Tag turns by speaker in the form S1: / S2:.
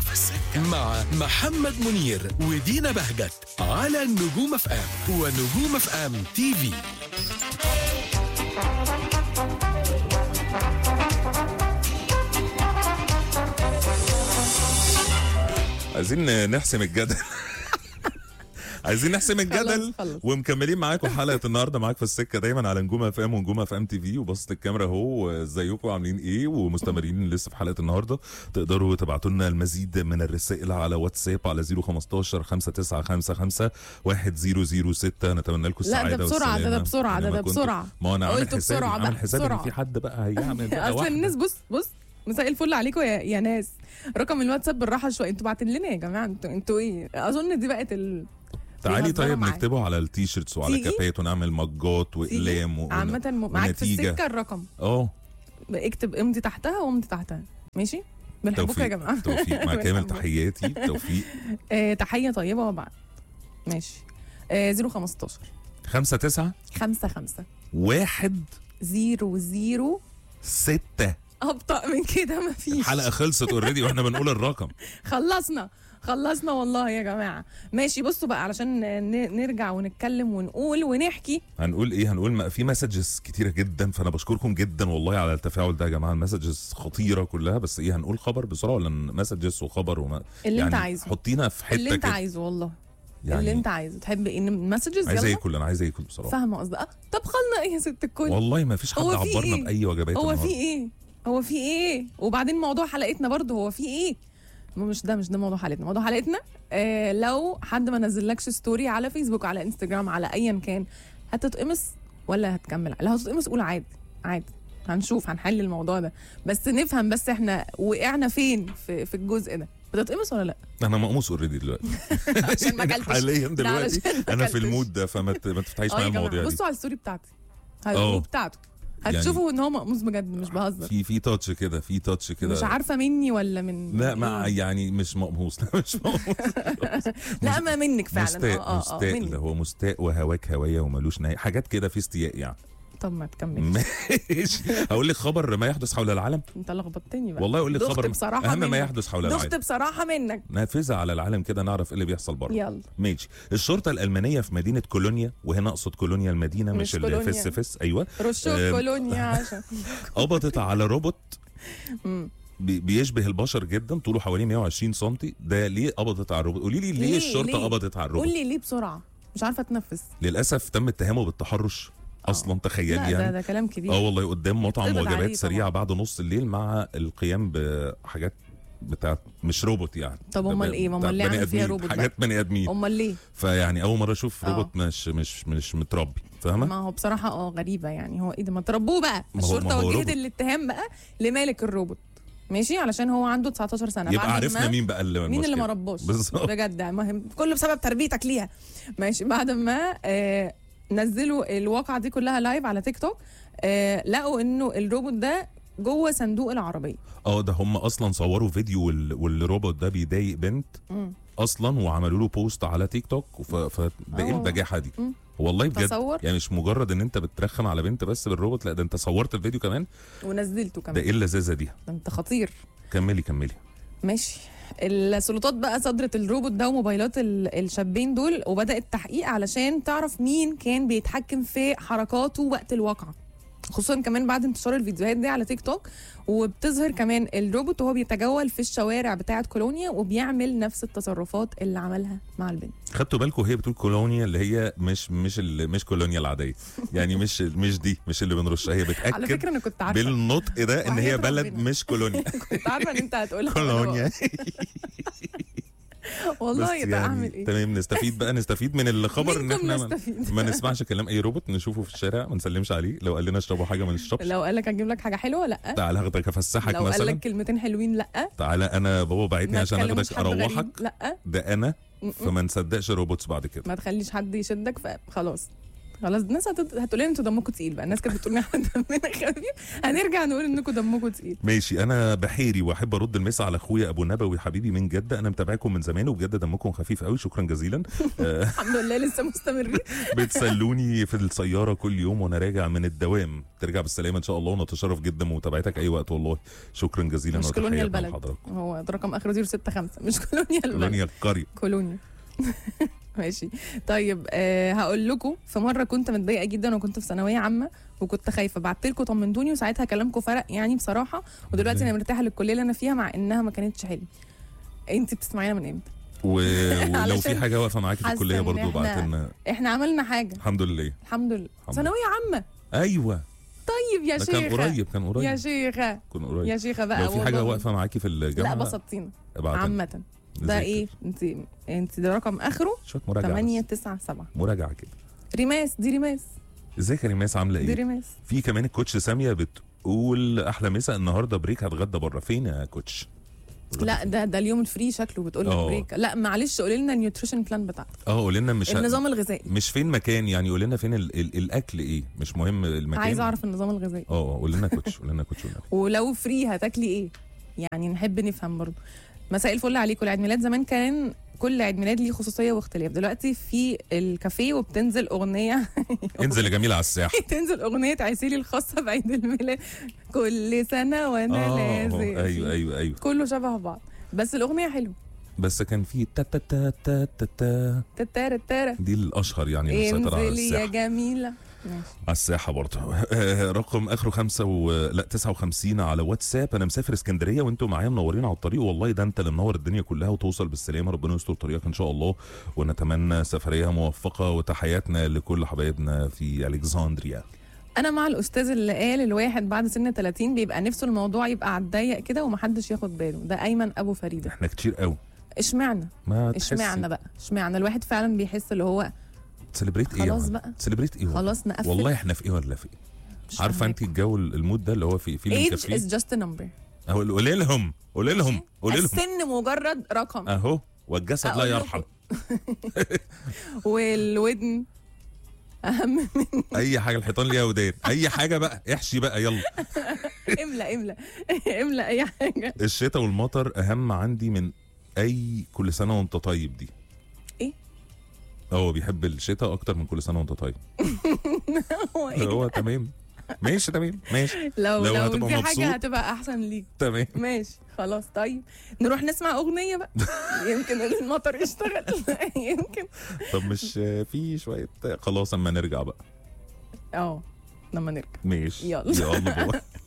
S1: في السكة مع محمد منير ودينا بهجت على نجوم اف ام ونجوم اف ام تي في
S2: عايزين نحسم الجدل عايزين نحسم الجدل
S3: خلاص، خلاص.
S2: ومكملين معاكم حلقه النهارده معاك في السكه دايما على نجوم اف ام ونجوم اف ام تي في وبسط الكاميرا اهو ازيكم عاملين ايه ومستمرين لسه في حلقه النهارده تقدروا تبعتوا لنا المزيد من الرسائل على واتساب على 015 5955 1006 نتمنى لكم
S3: لا
S2: السعاده
S3: ده بسرعه ده ده
S2: والسلامة.
S3: بسرعه ده
S2: أينما
S3: ده
S2: كنتم.
S3: بسرعه
S2: ما هو انا عامل
S3: قلت
S2: حسابي
S3: بسرعة
S2: عامل
S3: بقى،
S2: حسابي ان
S3: بسرعة.
S2: في حد بقى هيعمل بقى
S3: اصل
S2: واحدة.
S3: الناس بص بص مساء الفل عليكم يا, يا ناس رقم الواتساب بالراحه شويه انتوا باعتين لنا يا جماعه انتوا انتوا ايه اظن دي بقت ال...
S2: تعالي
S3: بيهزروا
S2: طيب
S3: معايا.
S2: نكتبه على التيشيرتس وعلى
S3: تيجي؟
S2: كابات ونعمل مجات واقلام و...
S3: عامه م- معاك في
S2: ونتيجة.
S3: السكه الرقم
S2: اه
S3: اكتب امضي تحتها وامضي تحتها ماشي بنحبكم يا
S2: توفيق
S3: جماعه
S2: توفيق مع كامل
S3: بنحبكم.
S2: تحياتي توفيق
S3: آه تحيه طيبه وبعد ماشي آه 015
S2: خمسة تسعة
S3: 5 5
S2: واحد
S3: 0 0
S2: ستة
S3: ابطا من كده مفيش
S2: الحلقة خلصت اوريدي واحنا بنقول الرقم
S3: خلصنا خلصنا والله يا جماعه ماشي بصوا بقى علشان ن- نرجع ونتكلم ونقول ونحكي
S2: هنقول ايه هنقول ما في مسجز كتيرة جدا فانا بشكركم جدا والله على التفاعل ده يا جماعة المسجز خطيرة كلها بس ايه هنقول خبر بسرعة ولا مسجز وخبر وما
S3: اللي
S2: يعني
S3: انت عايزه
S2: حطينا في حتة
S3: اللي انت
S2: كده.
S3: عايزه والله
S2: يعني
S3: اللي انت عايزه تحب ان المسجز
S2: عايز
S3: يلا
S2: اكل انا عايز اكل بصراحة
S3: فاهمه قصدي اه طب خلنا ايه يا ست الكل
S2: والله ما فيش حد
S3: هو في
S2: عبرنا
S3: إيه؟
S2: بأي وجبات
S3: هو في
S2: النهاردة.
S3: ايه هو في ايه وبعدين موضوع حلقتنا برضه هو في ايه ما مش ده مش ده موضوع حلقتنا موضوع حلقتنا آه لو حد ما نزلكش ستوري على فيسبوك على انستجرام على ايا كان هتتقمص ولا هتكمل لو هتتقمص قول عادي عادي هنشوف هنحل الموضوع ده بس نفهم بس احنا وقعنا فين في, في الجزء ده بتتقمص ولا لا
S2: انا مقموص اوريدي دلوقتي
S3: عشان ما اكلتش
S2: حاليا
S3: ده
S2: دلوقتي
S3: علشان ما
S2: انا في
S3: أكلتش.
S2: المود ده فما ت- ما تفتحيش
S3: اه
S2: معايا
S3: يا جماعه
S2: المواضيع دي
S3: بصوا على الستوري بتاعتي
S2: اه.
S3: وبتاعته
S2: يعني-
S3: هتشوفوا ان هو مقموص بجد مش بهزر
S2: في في تاتش كده في تاتش كده
S3: مش عارفه مني ولا من
S2: لا
S3: من
S2: ما
S3: إيه؟
S2: يعني مش مقموص لا مش مقموص
S3: لا ما منك فعلا
S2: مستاء
S3: اه اه اه
S2: مستاء
S3: منك
S2: اللي هو مستاء وهواك هوايه وملوش نهايه حاجات كده في استياء يعني
S3: طب ما تكمل
S2: ماشي هقول لك خبر ما يحدث حول العالم
S3: انت لخبطتني بقى
S2: والله اقول لك
S3: دخت
S2: خبر
S3: بصراحة
S2: اهم ما
S3: منك.
S2: يحدث حول
S3: دخت
S2: العالم
S3: بصراحه منك
S2: نافذه على العالم كده نعرف ايه اللي بيحصل بره
S3: يلا
S2: ماشي الشرطه الالمانيه في مدينه كولونيا وهنا اقصد كولونيا المدينه
S3: مش
S2: مش,
S3: كولونيا.
S2: الفس فس ايوه
S3: رشوك
S2: آم.
S3: كولونيا عشان
S2: قبضت على روبوت
S3: مم.
S2: بي- بيشبه البشر جدا طوله حوالي 120 سم ده ليه قبضت على الروبوت قولي لي ليه,
S3: ليه؟
S2: الشرطه
S3: ليه؟
S2: قبضت على الروبوت
S3: قول لي ليه بسرعه مش عارفه اتنفس
S2: للاسف تم اتهامه بالتحرش اصلا تخيل
S3: لا
S2: يعني
S3: ده ده كلام كبير
S2: اه والله قدام مطعم
S3: يتقبض عليه
S2: وجبات سريعه
S3: طبعاً.
S2: بعد نص الليل مع القيام بحاجات بتاعت مش روبوت يعني
S3: طب
S2: ده
S3: امال
S2: ب-
S3: ايه؟ ما
S2: بتاعت
S3: امال ليه
S2: بني
S3: عامل فيها
S2: آدمين،
S3: روبوت بقى؟
S2: حاجات بني ادمين
S3: امال ليه
S2: فيعني اول مره اشوف
S3: اه.
S2: روبوت مش مش مش متربي فاهمه
S3: ما هو بصراحه اه غريبه يعني هو ايه ده ما تربوه بقى
S2: ما هو- ما
S3: الشرطه
S2: هو
S3: وجهت
S2: روبوت.
S3: الاتهام بقى لمالك الروبوت ماشي علشان هو عنده 19 سنه
S2: يبقى
S3: بعد
S2: عرفنا
S3: ما-
S2: مين بقى اللي
S3: مين اللي ما
S2: المشكلة.
S3: ربوش
S2: بالظبط
S3: بجد مهم كله بسبب تربيتك ليها ماشي بعد ما آه نزلوا الواقعه دي كلها لايف على تيك توك آه لقوا انه الروبوت ده جوه صندوق العربيه
S2: اه ده هم اصلا صوروا فيديو وال... والروبوت ده بيضايق بنت
S3: مم.
S2: اصلا وعملوا له بوست على تيك توك ف... فده ايه
S3: اه.
S2: البجاحه دي
S3: مم.
S2: والله بجد
S3: تصور.
S2: يعني مش مجرد ان انت بترخم على بنت بس بالروبوت لا ده انت صورت الفيديو كمان
S3: ونزلته
S2: ده
S3: كمان
S2: ايه اللذاذه دي
S3: ده انت خطير
S2: كملي كملي
S3: ماشي السلطات بقى صدرت الروبوت ده وموبايلات ال- الشابين دول وبدات تحقيق علشان تعرف مين كان بيتحكم في حركاته وقت الواقعه خصوصا كمان بعد انتشار الفيديوهات دي على تيك توك وبتظهر كمان الروبوت وهو بيتجول في الشوارع بتاعه كولونيا وبيعمل نفس التصرفات اللي عملها مع البنت
S2: خدتوا بالكم هي بتقول كولونيا اللي هي مش مش ال... مش كولونيا العاديه يعني مش مش دي مش اللي بنرشها هي
S3: على
S2: بتاكد
S3: فكره انا كنت عارفه
S2: بالنطق ده ان هي
S3: وحياة
S2: بلد
S3: ربنا.
S2: مش كولونيا
S3: كنت عارفه ان انت هتقولها
S2: كولونيا
S3: والله
S2: بس
S3: يا ده اعمل ايه
S2: تمام نستفيد بقى نستفيد من الخبر ان
S3: منكم
S2: احنا ما-
S3: نستفيد.
S2: ما نسمعش كلام اي روبوت نشوفه في الشارع ما نسلمش عليه لو قال لنا اشربوا حاجه ما نشربش
S3: لو قال لك هجيب لك حاجه حلوه لا
S2: تعالى هاخدك افسحك
S3: لو قال
S2: مثلا
S3: لك كلمتين حلوين لا
S2: تعالى انا بابا بعتني
S3: ما
S2: عشان
S3: تكلمش
S2: اخدك
S3: حد غريب.
S2: اروحك
S3: لا
S2: ده انا
S3: م-م.
S2: فما نصدقش روبوتس بعد كده
S3: ما تخليش حد يشدك فخلاص خلاص الناس هتد... هتقول لنا انتوا دمكم تقيل بقى الناس كانت بتقول لنا احنا دمنا خفيف هنرجع نقول انكم دمكم تقيل
S2: ماشي انا بحيري واحب ارد المسا على اخويا ابو نبوي حبيبي من جده انا متابعكم من زمان وبجد دمكم خفيف قوي شكرا جزيلا آه،
S3: الحمد لله لسه مستمرين
S2: بتسلوني في السياره كل يوم وانا راجع من الدوام ترجع بالسلامه ان شاء الله ونتشرف جدا بمتابعتك اي وقت والله شكرا جزيلا
S3: مش كولونيا
S2: وتحياتنا
S3: البلد
S2: لحضراتكم.
S3: هو ده رقم اخره 065 مش كولونيا البلد
S2: كولونيا القريه
S3: كولونيا ماشي طيب أه هقول لكم في مره كنت متضايقه جدا وكنت في ثانويه عامه وكنت خايفه بعت لكم طمنتوني وساعتها كلامكم فرق يعني بصراحه ودلوقتي انا مرتاحه للكليه اللي انا فيها مع انها ما كانتش حلوه انت بتسمعينا من امتى
S2: و... ولو
S3: علشان
S2: في حاجه واقفه معاكي في
S3: حاسة
S2: الكليه
S3: إن
S2: برضو
S3: إحنا-
S2: بعت لنا
S3: احنا عملنا حاجه
S2: الحمد لله
S3: الحمد لله
S2: الحمد
S3: ثانويه عامه
S2: ايوه
S3: طيب يا
S2: ده
S3: شيخه
S2: كان قريب كان قريب
S3: يا شيخه
S2: كان قريب
S3: يا شيخه بقى
S2: لو في حاجه
S3: والله.
S2: واقفه معاكي في
S3: لا
S2: الجامعه
S3: بسطتينا
S2: ابعت لنا.
S3: عامه ده
S2: ذاكر.
S3: ايه انت انت ده رقم اخره
S2: شويه مراجعه
S3: 8
S2: بس.
S3: 9 7
S2: مراجعه كده
S3: ريماس دي ريماس
S2: ازيك يا ريماس عامله
S3: دي
S2: ايه
S3: ريماس
S2: في كمان الكوتش ساميه بتقول احلى مسا النهارده بريك هتغدى بره فين يا كوتش
S3: لا ده ده اليوم الفري شكله بتقول لك
S2: اه.
S3: بريك لا معلش قولي لنا النيوتريشن بلان بتاعتك
S2: اه قول لنا مش
S3: النظام الغذائي
S2: مش فين مكان يعني قول لنا فين ال... ال... الاكل ايه مش مهم المكان
S3: عايزه اعرف النظام الغذائي
S2: اه اه قول لنا كوتش قول لنا كوتش قول لنا.
S3: ولو فري هتاكلي ايه يعني نحب نفهم برضه مساء الفل عليكم العيد ميلاد زمان كان كل عيد ميلاد ليه خصوصيه واختلاف دلوقتي في الكافيه وبتنزل اغنيه
S2: انزل يا جميل على الساحه
S3: تنزل اغنيه عسيلي الخاصه بعيد الميلاد كل سنه وانا
S2: اه
S3: لازم
S2: ايوه ايوه ايوه
S3: كله شبه بعض بس الاغنيه حلوه
S2: بس كان في تا تا تا تا تا تا
S3: تتارة تتارة
S2: دي الاشهر يعني اللي مسيطره على
S3: انزلي يا
S2: الساحه
S3: جميله ماشي
S2: على الساحه برضه آه، رقم اخره خمسة و... لا 59 على واتساب انا مسافر اسكندريه وانتوا معايا منورين على الطريق والله ده انت اللي منور الدنيا كلها وتوصل بالسلامه ربنا يستر طريقك ان شاء الله ونتمنى سفريه موفقه وتحياتنا لكل حبايبنا في الكسندريا
S3: انا مع الاستاذ اللي قال الواحد بعد سن 30 بيبقى نفسه الموضوع يبقى على الضيق كده ومحدش ياخد باله ده ايمن ابو فريده
S2: احنا كتير قوي
S3: اشمعنى
S2: ما
S3: اشمعنى بقى اشمعنى الواحد فعلا بيحس اللي هو
S2: سليبريت ايه
S3: خلاص
S2: يا
S3: بقى.
S2: سليبريت ايه والله؟
S3: خلاص نقفل
S2: والله احنا في ايه ولا في ايه
S3: مش
S2: عارفه
S3: فاهمة.
S2: انت الجو المود ده اللي هو في في اللي
S3: age
S2: مكفيه
S3: is just a number
S2: اهو قولي لهم قولي لهم قولي لهم
S3: السن مجرد رقم
S2: اهو والجسد لا
S3: أقول لكم.
S2: يرحم
S3: والودن اهم من
S2: اي حاجه الحيطان ليها ودان اي حاجه بقى احشي بقى يلا
S3: املا املا املا اي حاجه
S2: الشتاء والمطر اهم عندي من اي كل سنه وانت طيب دي
S3: إيه؟
S2: هو بيحب الشتاء اكتر من كل سنه وانت طيب
S3: هو إيه؟
S2: هو تمام ماشي تمام ماشي
S3: لو
S2: لو
S3: لو
S2: هتبقى
S3: دي
S2: مبسوط.
S3: حاجه هتبقى احسن ليك
S2: تمام
S3: ماشي خلاص طيب نروح نسمع اغنيه بقى يمكن المطر يشتغل يمكن
S2: طب مش في شويه خلاص اما نرجع بقى
S3: اه لما نرجع
S2: ماشي
S3: يلا.
S2: يلا باي